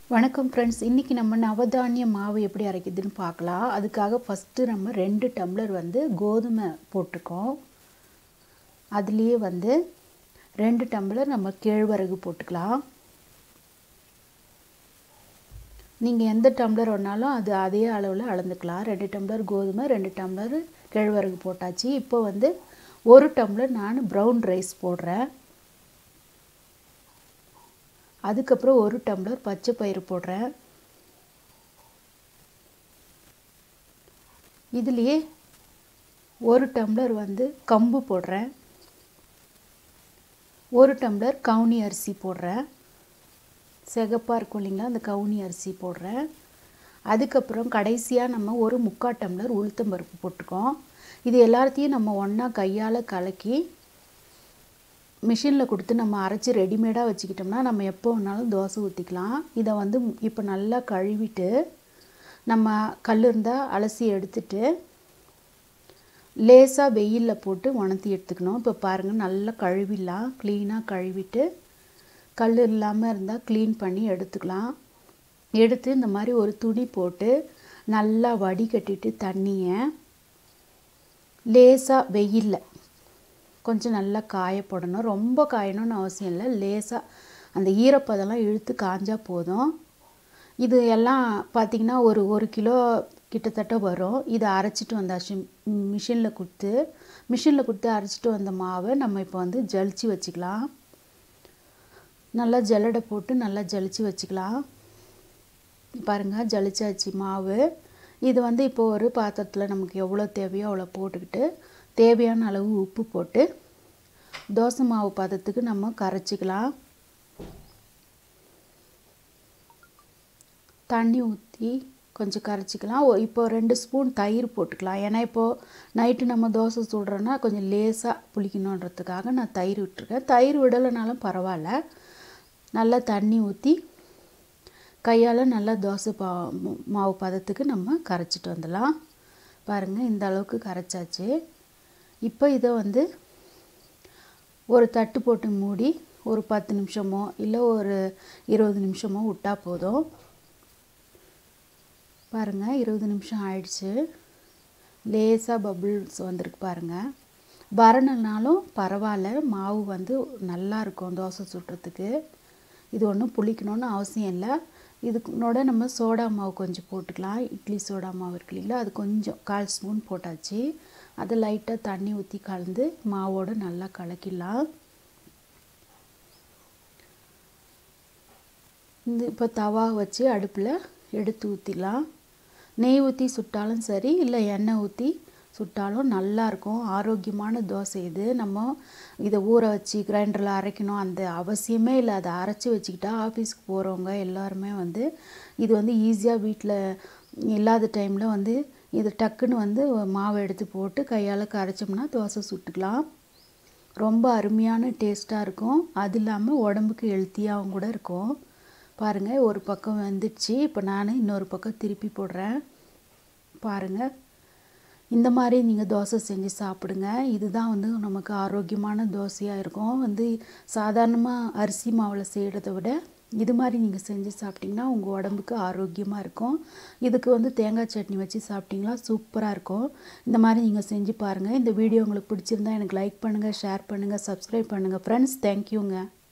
வணக்கம் ஃப்ரெண்ட்ஸ் இன்றைக்கி நம்ம நவதானிய மாவு எப்படி அரைக்குதுன்னு பார்க்கலாம் அதுக்காக ஃபஸ்ட்டு நம்ம ரெண்டு டம்ளர் வந்து கோதுமை போட்டிருக்கோம் அதுலேயே வந்து ரெண்டு டம்ளர் நம்ம கேழ்வரகு போட்டுக்கலாம் நீங்கள் எந்த டம்ளர் வேணாலும் அது அதே அளவில் அளந்துக்கலாம் ரெண்டு டம்ளர் கோதுமை ரெண்டு டம்ளர் கேழ்வரகு போட்டாச்சு இப்போ வந்து ஒரு டம்ளர் நான் ப்ரௌன் ரைஸ் போடுறேன் அதுக்கப்புறம் ஒரு டம்ளர் பச்சை பயிறு போடுறேன் இதுலேயே ஒரு டம்ளர் வந்து கம்பு போடுறேன் ஒரு டம்ளர் கவுனி அரிசி போடுறேன் சிகப்பாக இருக்கும் இல்லைங்களா அந்த கவுனி அரிசி போடுறேன் அதுக்கப்புறம் கடைசியாக நம்ம ஒரு முக்கால் டம்ளர் உளுத்தம்பருப்பு போட்டுக்கோம் இது எல்லாத்தையும் நம்ம ஒன்றா கையால் கலக்கி மிஷினில் கொடுத்து நம்ம அரைச்சி ரெடிமேடாக வச்சுக்கிட்டோம்னா நம்ம எப்போ வேணாலும் தோசை ஊற்றிக்கலாம் இதை வந்து இப்போ நல்லா கழுவிட்டு நம்ம கல் இருந்தால் அலசி எடுத்துட்டு லேசாக வெயிலில் போட்டு உணர்த்தி எடுத்துக்கணும் இப்போ பாருங்கள் நல்லா கழுவிடலாம் க்ளீனாக கழுவிட்டு கல் இல்லாமல் இருந்தால் க்ளீன் பண்ணி எடுத்துக்கலாம் எடுத்து இந்த மாதிரி ஒரு துணி போட்டு நல்லா வடிகட்டிட்டு தண்ணியை லேசாக வெயிலில் கொஞ்சம் நல்லா காய போடணும் ரொம்ப காயணும்னு அவசியம் இல்லை லேசாக அந்த ஈரப்பதெல்லாம் இழுத்து காஞ்சால் போதும் இது எல்லாம் பார்த்திங்கன்னா ஒரு ஒரு கிலோ கிட்டத்தட்ட வரும் இதை அரைச்சிட்டு வந்தாச்சு மிஷினில் கொடுத்து மிஷினில் கொடுத்து அரைச்சிட்டு வந்த மாவை நம்ம இப்போ வந்து ஜலிச்சு வச்சுக்கலாம் நல்லா ஜல்லடை போட்டு நல்லா ஜலிச்சு வச்சுக்கலாம் பாருங்கள் ஜலிச்சாச்சு மாவு இது வந்து இப்போ ஒரு பாத்திரத்தில் நமக்கு எவ்வளோ தேவையோ அவ்வளோ போட்டுக்கிட்டு தேவையான அளவு உப்பு போட்டு தோசை மாவு பதத்துக்கு நம்ம கரைச்சிக்கலாம் தண்ணி ஊற்றி கொஞ்சம் கரைச்சிக்கலாம் இப்போ ரெண்டு ஸ்பூன் தயிர் போட்டுக்கலாம் ஏன்னா இப்போது நைட்டு நம்ம தோசை சுடுறோன்னா கொஞ்சம் லேசாக புளிக்கணுன்றதுக்காக நான் தயிர் விட்டுருக்கேன் தயிர் விடலைனாலும் பரவாயில்ல நல்லா தண்ணி ஊற்றி கையால் நல்லா தோசை பா மாவு பதத்துக்கு நம்ம கரைச்சிட்டு வந்துடலாம் பாருங்கள் இந்த அளவுக்கு கரைச்சாச்சு இப்போ இதை வந்து ஒரு தட்டு போட்டு மூடி ஒரு பத்து நிமிஷமோ இல்லை ஒரு இருபது நிமிஷமோ விட்டால் போதும் பாருங்கள் இருபது நிமிஷம் ஆயிடுச்சு லேசாக பபுள்ஸ் வந்திருக்கு பாருங்கள் வரணுனாலும் பரவாயில்ல மாவு வந்து நல்லா இருக்கும் தோசை சுடுறதுக்கு இது ஒன்றும் புளிக்கணும்னு அவசியம் இல்லை இதுக்குனோட நம்ம சோடா மாவு கொஞ்சம் போட்டுக்கலாம் இட்லி சோடா மாவு இருக்கு இல்லைங்களா அது கொஞ்சம் கால் ஸ்பூன் போட்டாச்சு அதை லைட்டாக தண்ணி ஊற்றி கலந்து மாவோடு நல்லா கலக்கிடலாம் இந்த இப்போ தவா வச்சு அடுப்பில் எடுத்து ஊற்றிடலாம் நெய் ஊற்றி சுட்டாலும் சரி இல்லை எண்ணெய் ஊற்றி சுட்டாலும் நல்லாயிருக்கும் ஆரோக்கியமான தோசை இது நம்ம இதை ஊற வச்சு கிரைண்டரில் அரைக்கணும் அந்த அவசியமே இல்லை அதை அரைச்சி வச்சுக்கிட்டா ஆஃபீஸ்க்கு போகிறவங்க எல்லாருமே வந்து இது வந்து ஈஸியாக வீட்டில் இல்லாத டைமில் வந்து இது டக்குன்னு வந்து மாவை எடுத்து போட்டு கையால் கரைச்சோம்னா தோசை சுட்டுக்கலாம் ரொம்ப அருமையான டேஸ்ட்டாக இருக்கும் அது இல்லாமல் உடம்புக்கு ஹெல்த்தியாகவும் கூட இருக்கும் பாருங்கள் ஒரு பக்கம் வெந்துடுச்சு இப்போ நான் இன்னொரு பக்கம் திருப்பி போடுறேன் பாருங்கள் இந்த மாதிரி நீங்கள் தோசை செஞ்சு சாப்பிடுங்க இதுதான் வந்து நமக்கு ஆரோக்கியமான தோசையாக இருக்கும் வந்து சாதாரணமாக அரிசி மாவில் செய்கிறத விட இது மாதிரி நீங்கள் செஞ்சு சாப்பிட்டிங்கன்னா உங்கள் உடம்புக்கு ஆரோக்கியமாக இருக்கும் இதுக்கு வந்து தேங்காய் சட்னி வச்சு சாப்பிட்டிங்களா சூப்பராக இருக்கும் இந்த மாதிரி நீங்கள் செஞ்சு பாருங்கள் இந்த வீடியோ உங்களுக்கு பிடிச்சிருந்தா எனக்கு லைக் பண்ணுங்கள் ஷேர் பண்ணுங்கள் சப்ஸ்கிரைப் பண்ணுங்கள் ஃப்ரெண்ட்ஸ் தேங்க்யூங்க